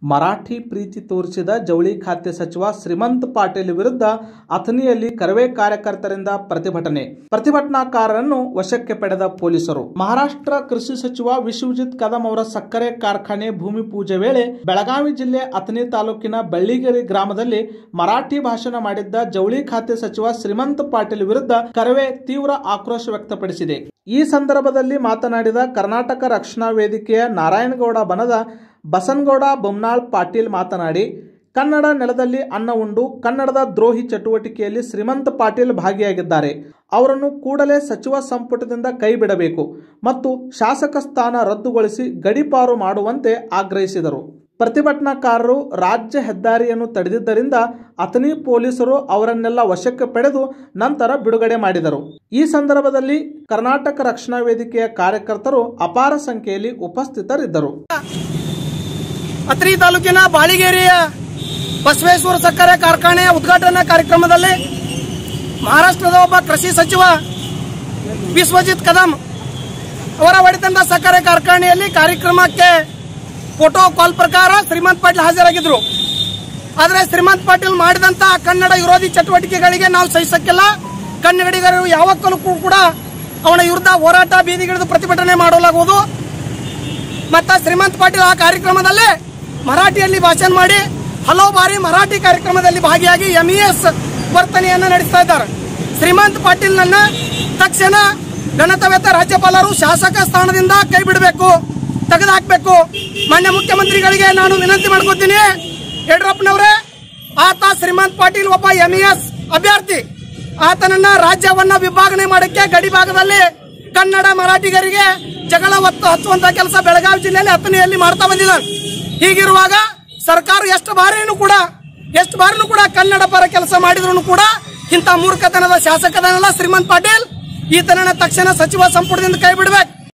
ಮರಾಠಿ ಪ್ರೀತಿ ತೋರಿಸಿದ ಜವಳಿ ಖಾತೆ ಸಚಿವ ಶ್ರೀಮಂತ್ ಪಾಟೀಲ್ ವಿರುದ್ಧ ಅಥಣಿಯಲ್ಲಿ ಕರವೇ ಕಾರ್ಯಕರ್ತರಿಂದ ಪ್ರತಿಭಟನೆ ಪ್ರತಿಭಟನಾಕಾರರನ್ನು ವಶಕ್ಕೆ ಪಡೆದ ಪೊಲೀಸರು ಮಹಾರಾಷ್ಟ್ರ ಕೃಷಿ ಸಚಿವ ವಿಶ್ವಜಿತ್ ಕದಂ ಅವರ ಸಕ್ಕರೆ ಕಾರ್ಖಾನೆ ಭೂಮಿ ಪೂಜೆ ವೇಳೆ ಬೆಳಗಾವಿ ಜಿಲ್ಲೆ ಅಥಣಿ ತಾಲೂಕಿನ ಬಳ್ಳಿಗೆರೆ ಗ್ರಾಮದಲ್ಲಿ ಮರಾಠಿ ಭಾಷಣ ಮಾಡಿದ್ದ ಜವಳಿ ಖಾತೆ ಸಚಿವ ಶ್ರೀಮಂತ್ ಪಾಟೀಲ್ ವಿರುದ್ಧ ಕರವೇ ತೀವ್ರ ಆಕ್ರೋಶ ವ್ಯಕ್ತಪಡಿಸಿದೆ ಈ ಸಂದರ್ಭದಲ್ಲಿ ಮಾತನಾಡಿದ ಕರ್ನಾಟಕ ರಕ್ಷಣಾ ವೇದಿಕೆಯ ನಾರಾಯಣಗೌಡ ಬನದ ಬಸನಗೌಡ ಬೊಮ್ನಾಳ್ ಪಾಟೀಲ್ ಮಾತನಾಡಿ ಕನ್ನಡ ನೆಲದಲ್ಲಿ ಅನ್ನ ಉಂಡು ಕನ್ನಡದ ದ್ರೋಹಿ ಚಟುವಟಿಕೆಯಲ್ಲಿ ಶ್ರೀಮಂತ್ ಪಾಟೀಲ್ ಭಾಗಿಯಾಗಿದ್ದಾರೆ ಅವರನ್ನು ಕೂಡಲೇ ಸಚಿವ ಸಂಪುಟದಿಂದ ಕೈಬಿಡಬೇಕು ಮತ್ತು ಶಾಸಕ ಸ್ಥಾನ ರದ್ದುಗೊಳಿಸಿ ಗಡೀಪಾರು ಮಾಡುವಂತೆ ಆಗ್ರಹಿಸಿದರು ಪ್ರತಿಭಟನಾಕಾರರು ರಾಜ್ಯ ಹೆದ್ದಾರಿಯನ್ನು ತಡೆದಿದ್ದರಿಂದ ಅಥಣಿ ಪೊಲೀಸರು ಅವರನ್ನೆಲ್ಲ ವಶಕ್ಕೆ ಪಡೆದು ನಂತರ ಬಿಡುಗಡೆ ಮಾಡಿದರು ಈ ಸಂದರ್ಭದಲ್ಲಿ ಕರ್ನಾಟಕ ರಕ್ಷಣಾ ವೇದಿಕೆಯ ಕಾರ್ಯಕರ್ತರು ಅಪಾರ ಸಂಖ್ಯೆಯಲ್ಲಿ ಉಪಸ್ಥಿತರಿದ್ದರು ಅತ್ರಿ ತಾಲೂಕಿನ ಬಾಳಿಗೇರಿಯ ಬಸವೇಶ್ವರ ಸಕ್ಕರೆ ಕಾರ್ಖಾನೆಯ ಉದ್ಘಾಟನಾ ಕಾರ್ಯಕ್ರಮದಲ್ಲಿ ಮಹಾರಾಷ್ಟ್ರದ ಒಬ್ಬ ಕೃಷಿ ಸಚಿವ ವಿಶ್ವಜಿತ್ ಕದಂ ಅವರ ಒಡೆತನದ ಸಕ್ಕರೆ ಕಾರ್ಖಾನೆಯಲ್ಲಿ ಕಾರ್ಯಕ್ರಮಕ್ಕೆ ಫೋಟೋ ಕಾಲ್ ಪ್ರಕಾರ ಶ್ರೀಮಂತ್ ಪಾಟೀಲ್ ಹಾಜರಾಗಿದ್ರು ಆದರೆ ಶ್ರೀಮಂತ್ ಪಾಟೀಲ್ ಮಾಡಿದಂತ ಕನ್ನಡ ವಿರೋಧಿ ಚಟುವಟಿಕೆಗಳಿಗೆ ನಾವು ಸಹಿಸಕ್ಕಿಲ್ಲ ಕನ್ನಡಿಗರು ಯಾವತ್ತೂ ಕೂಡ ಅವನ ವಿರುದ್ಧ ಹೋರಾಟ ಬೀದಿಗಿಳಿದು ಪ್ರತಿಭಟನೆ ಮಾಡಲಾಗುವುದು ಮತ್ತ ಶ್ರೀಮಂತ್ ಪಾಟೀಲ್ ಆ ಕಾರ್ಯಕ್ರಮದಲ್ಲಿ ಮರಾಠಿಯಲ್ಲಿ ಭಾಷಣ ಮಾಡಿ ಹಲವು ಬಾರಿ ಮರಾಠಿ ಕಾರ್ಯಕ್ರಮದಲ್ಲಿ ಭಾಗಿಯಾಗಿ ಎಂಇಎಸ್ ವರ್ತನೆಯನ್ನ ನಡೆಸ್ತಾ ಇದ್ದಾರೆ ಶ್ರೀಮಂತ್ ಪಾಟೀಲ್ ನನ್ನ ತಕ್ಷಣ ಗಣತವೇತ ರಾಜ್ಯಪಾಲರು ಶಾಸಕ ಸ್ಥಾನದಿಂದ ಕೈ ಬಿಡಬೇಕು ತೆಗೆದುಹಾಕಬೇಕು ಮಾನ್ಯ ಮುಖ್ಯಮಂತ್ರಿಗಳಿಗೆ ನಾನು ವಿನಂತಿ ಮಾಡ್ಕೊತೀನಿ ಯಡಿಯೂರಪ್ಪನವರೇ ಆತ ಶ್ರೀಮಂತ್ ಪಾಟೀಲ್ ಒಬ್ಬ ಎಂಇಎಸ್ ಅಭ್ಯರ್ಥಿ ಆತನನ್ನ ರಾಜ್ಯವನ್ನ ವಿಭಾಗನೆ ಮಾಡಕ್ಕೆ ಗಡಿ ಭಾಗದಲ್ಲಿ ಕನ್ನಡ ಮರಾಠಿಗರಿಗೆ ಜಗಳ ಒತ್ತು ಹಚ್ಚುವಂತ ಕೆಲಸ ಬೆಳಗಾವಿ ಜಿಲ್ಲೆಯಲ್ಲಿ ಹತ್ತನೆಯಲ್ಲಿ ಮಾಡ್ತಾ ಬಂದಿದ್ದಾನೆ ಹೀಗಿರುವಾಗ ಸರ್ಕಾರ ಎಷ್ಟು ಬಾರಿನೂ ಕೂಡ ಎಷ್ಟು ಬಾರಿನೂ ಕೂಡ ಕನ್ನಡ ಪರ ಕೆಲಸ ಮಾಡಿದ್ರು ಕೂಡ ಇಂಥ ಮೂರ್ಖತನದ ಶಾಸಕದನಲ್ಲ ಶ್ರೀಮಂತ್ ಪಾಟೀಲ್ ಈತನನ್ನ ತಕ್ಷಣ ಸಚಿವ ಸಂಪುಟದಿಂದ ಕೈ ಬಿಡ್ಬೇಕು